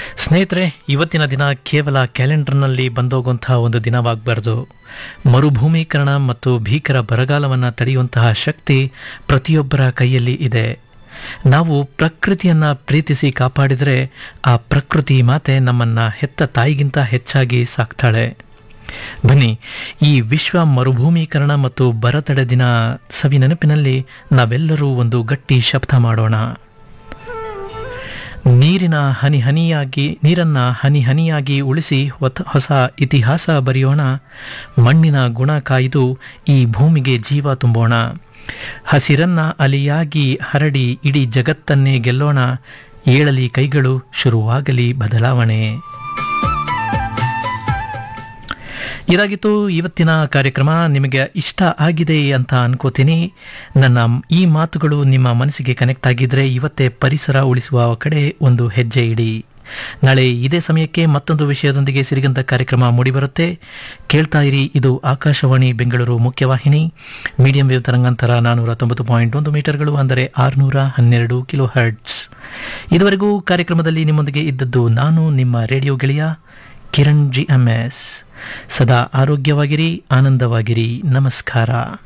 ಸ್ನೇಹಿತರೆ ಇವತ್ತಿನ ದಿನ ಕೇವಲ ಕ್ಯಾಲೆಂಡರ್ನಲ್ಲಿ ಬಂದೋಗುವಂತಹ ಒಂದು ದಿನವಾಗಬಾರ್ದು ಮರುಭೂಮೀಕರಣ ಮತ್ತು ಭೀಕರ ಬರಗಾಲವನ್ನು ತಡೆಯುವಂತಹ ಶಕ್ತಿ ಪ್ರತಿಯೊಬ್ಬರ ಕೈಯಲ್ಲಿ ಇದೆ ನಾವು ಪ್ರಕೃತಿಯನ್ನು ಪ್ರೀತಿಸಿ ಕಾಪಾಡಿದರೆ ಆ ಪ್ರಕೃತಿ ಮಾತೆ ನಮ್ಮನ್ನು ಹೆತ್ತ ತಾಯಿಗಿಂತ ಹೆಚ್ಚಾಗಿ ಸಾಕ್ತಾಳೆ ಬನ್ನಿ ಈ ವಿಶ್ವ ಮರುಭೂಮೀಕರಣ ಮತ್ತು ಬರತಡೆ ದಿನ ಸವಿ ನೆನಪಿನಲ್ಲಿ ನಾವೆಲ್ಲರೂ ಒಂದು ಗಟ್ಟಿ ಶಬ್ದ ಮಾಡೋಣ ನೀರಿನ ಹನಿ ಹನಿಯಾಗಿ ನೀರನ್ನ ಹನಿ ಹನಿಯಾಗಿ ಉಳಿಸಿ ಹೊತ ಹೊಸ ಇತಿಹಾಸ ಬರೆಯೋಣ ಮಣ್ಣಿನ ಗುಣ ಕಾಯ್ದು ಈ ಭೂಮಿಗೆ ಜೀವ ತುಂಬೋಣ ಹಸಿರನ್ನ ಅಲಿಯಾಗಿ ಹರಡಿ ಇಡೀ ಜಗತ್ತನ್ನೇ ಗೆಲ್ಲೋಣ ಏಳಲಿ ಕೈಗಳು ಶುರುವಾಗಲಿ ಬದಲಾವಣೆ ಇದಾಗಿತ್ತು ಇವತ್ತಿನ ಕಾರ್ಯಕ್ರಮ ನಿಮಗೆ ಇಷ್ಟ ಆಗಿದೆ ಅಂತ ಅನ್ಕೋತೀನಿ ನನ್ನ ಈ ಮಾತುಗಳು ನಿಮ್ಮ ಮನಸ್ಸಿಗೆ ಕನೆಕ್ಟ್ ಆಗಿದ್ರೆ ಇವತ್ತೇ ಪರಿಸರ ಉಳಿಸುವ ಕಡೆ ಒಂದು ಹೆಜ್ಜೆ ಇಡಿ ನಾಳೆ ಇದೇ ಸಮಯಕ್ಕೆ ಮತ್ತೊಂದು ವಿಷಯದೊಂದಿಗೆ ಸಿರಿಗಂಧ ಕಾರ್ಯಕ್ರಮ ಮೂಡಿಬರುತ್ತೆ ಕೇಳ್ತಾ ಇರಿ ಇದು ಆಕಾಶವಾಣಿ ಬೆಂಗಳೂರು ಮುಖ್ಯವಾಹಿನಿ ಮೀಡಿಯಂ ವೇವ್ ತರಂಗಾಂತರ ನಾನೂರ ತೊಂಬತ್ತು ಪಾಯಿಂಟ್ ಒಂದು ಮೀಟರ್ಗಳು ಅಂದರೆ ಆರುನೂರ ಹನ್ನೆರಡು ಕಿಲೋ ಹರ್ಟ್ಸ್ ಇದುವರೆಗೂ ಕಾರ್ಯಕ್ರಮದಲ್ಲಿ ನಿಮ್ಮೊಂದಿಗೆ ಇದ್ದದ್ದು ನಾನು ನಿಮ್ಮ ರೇಡಿಯೋ ಗೆಳೆಯ ಕಿರಣ್ ಜಿ ಎಂ ಎಸ್ ಸದಾ ಆರೋಗ್ಯವಾಗಿರಿ ಆನಂದವಾಗಿರಿ ನಮಸ್ಕಾರ